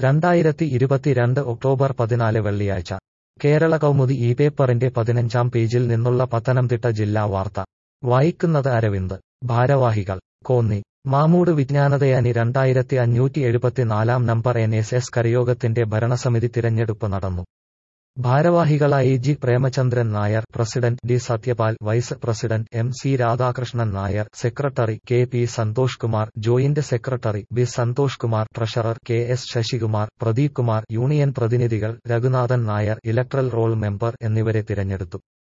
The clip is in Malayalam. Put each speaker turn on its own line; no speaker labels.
രണ്ടായിരത്തി ഇരുപത്തിരണ്ട് ഒക്ടോബർ പതിനാല് വെള്ളിയാഴ്ച കേരള കൗമുദി ഈ പേപ്പറിന്റെ പതിനഞ്ചാം പേജിൽ നിന്നുള്ള പത്തനംതിട്ട ജില്ലാ വാർത്ത വായിക്കുന്നത് അരവിന്ദ് ഭാരവാഹികൾ കോന്നി മാമൂട് വിജ്ഞാനതയാനി രണ്ടായിരത്തി അഞ്ഞൂറ്റി എഴുപത്തിനാലാം നമ്പർ എൻ എസ് എസ് കരയോഗത്തിന്റെ ഭരണസമിതി തിരഞ്ഞെടുപ്പ് നടന്നു ഭാരവാഹികളായി G Premachandran Nair president D Sathyapal vice president M C Radhakrishnan Nair secretary K P Santhosh Kumar joint secretary B Santhosh Kumar treasurer K S Sasikumar Pradeep Kumar union പ്രതിനിധികൾ Raghunathan Nair electoral roll member എന്നിവരെ തിരഞ്ഞെടുത്തു